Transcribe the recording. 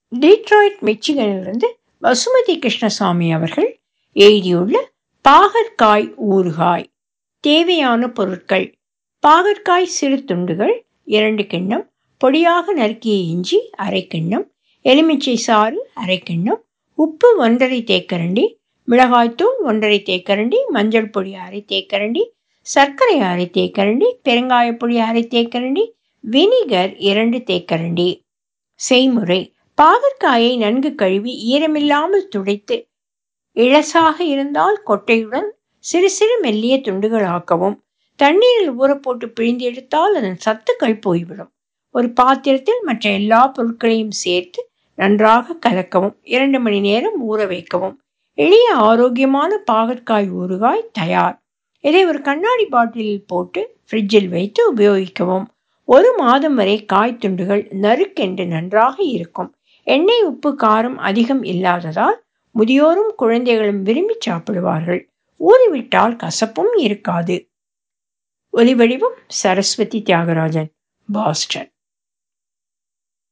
Detroit மிச்சிகனிலிருந்து Vasumathi Krishnasamy அவர்கள் எழுதியுள்ள பாகற்காய் ஊறுகாய் தேவையான பொருட்கள் பாகற்காய் சிறு துண்டுகள் இரண்டு கிண்ணம் பொடியாக நறுக்கிய இஞ்சி அரை கிண்ணம் எலுமிச்சை சாறு அரை கிண்ணம் உப்பு ஒன்றரை தேக்கரண்டி மிளகாய்த்தூள் ஒன்றரை தேக்கரண்டி மஞ்சள் பொடி அரை தேக்கரண்டி சர்க்கரை அரை தேக்கரண்டி பெருங்காயப்பொடி அரை தேக்கரண்டி வினிகர் இரண்டு தேக்கரண்டி செய்முறை பாகற்காயை நன்கு கழுவி ஈரமில்லாமல் துடைத்து இளசாக இருந்தால் கொட்டையுடன் சிறு சிறு மெல்லிய துண்டுகள் ஆக்கவும் தண்ணீரில் ஊற போட்டு பிழிந்து எடுத்தால் அதன் சத்துக்கள் போய்விடும் ஒரு பாத்திரத்தில் மற்ற எல்லா பொருட்களையும் சேர்த்து நன்றாக கலக்கவும் இரண்டு மணி நேரம் ஊற வைக்கவும் எளிய ஆரோக்கியமான பாகற்காய் ஊறுகாய் தயார் இதை ஒரு கண்ணாடி பாட்டிலில் போட்டு ஃப்ரிட்ஜில் வைத்து உபயோகிக்கவும் ஒரு மாதம் வரை காய் துண்டுகள் நறுக்கென்று நன்றாக இருக்கும் எண்ணெய் உப்பு காரம் அதிகம் இல்லாததால் முதியோரும் குழந்தைகளும் விரும்பி சாப்பிடுவார்கள் ஊறிவிட்டால் கசப்பும் இருக்காது ஒலிவடிவம் சரஸ்வதி தியாகராஜன் பாஸ்டன்